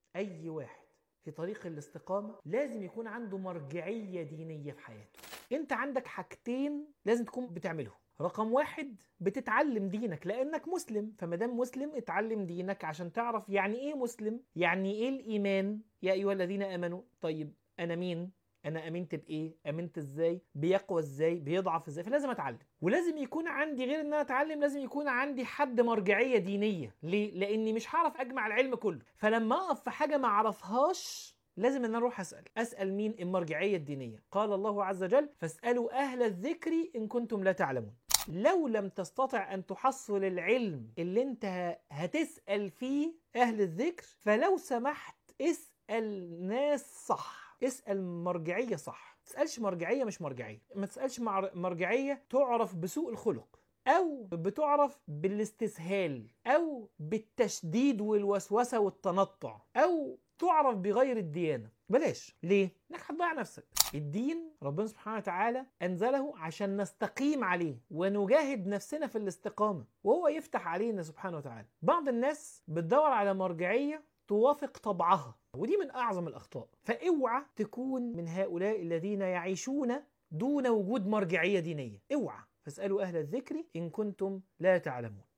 اي واحد في طريق الاستقامة لازم يكون عنده مرجعية دينية في حياته انت عندك حاجتين لازم تكون بتعملهم رقم واحد بتتعلم دينك لانك مسلم فما دام مسلم اتعلم دينك عشان تعرف يعني ايه مسلم يعني ايه الايمان يا ايها الذين امنوا طيب انا مين انا امنت بايه امنت ازاي بيقوى ازاي بيضعف ازاي فلازم اتعلم ولازم يكون عندي غير ان انا اتعلم لازم يكون عندي حد مرجعيه دينيه ليه لاني مش هعرف اجمع العلم كله فلما اقف في حاجه ما اعرفهاش لازم ان انا اروح اسال اسال مين المرجعيه الدينيه قال الله عز وجل فاسالوا اهل الذكر ان كنتم لا تعلمون لو لم تستطع ان تحصل العلم اللي انت هتسال فيه اهل الذكر فلو سمحت اسال ناس صح اسال مرجعيه صح ما تسالش مرجعيه مش مرجعيه ما تسالش مع مرجعيه تعرف بسوء الخلق او بتعرف بالاستسهال او بالتشديد والوسوسه والتنطع او تعرف بغير الديانه بلاش ليه انك هتضيع نفسك الدين ربنا سبحانه وتعالى انزله عشان نستقيم عليه ونجاهد نفسنا في الاستقامه وهو يفتح علينا سبحانه وتعالى بعض الناس بتدور على مرجعيه توافق طبعها ودي من اعظم الاخطاء فاوعى تكون من هؤلاء الذين يعيشون دون وجود مرجعيه دينيه اوعى فاسالوا اهل الذكر ان كنتم لا تعلمون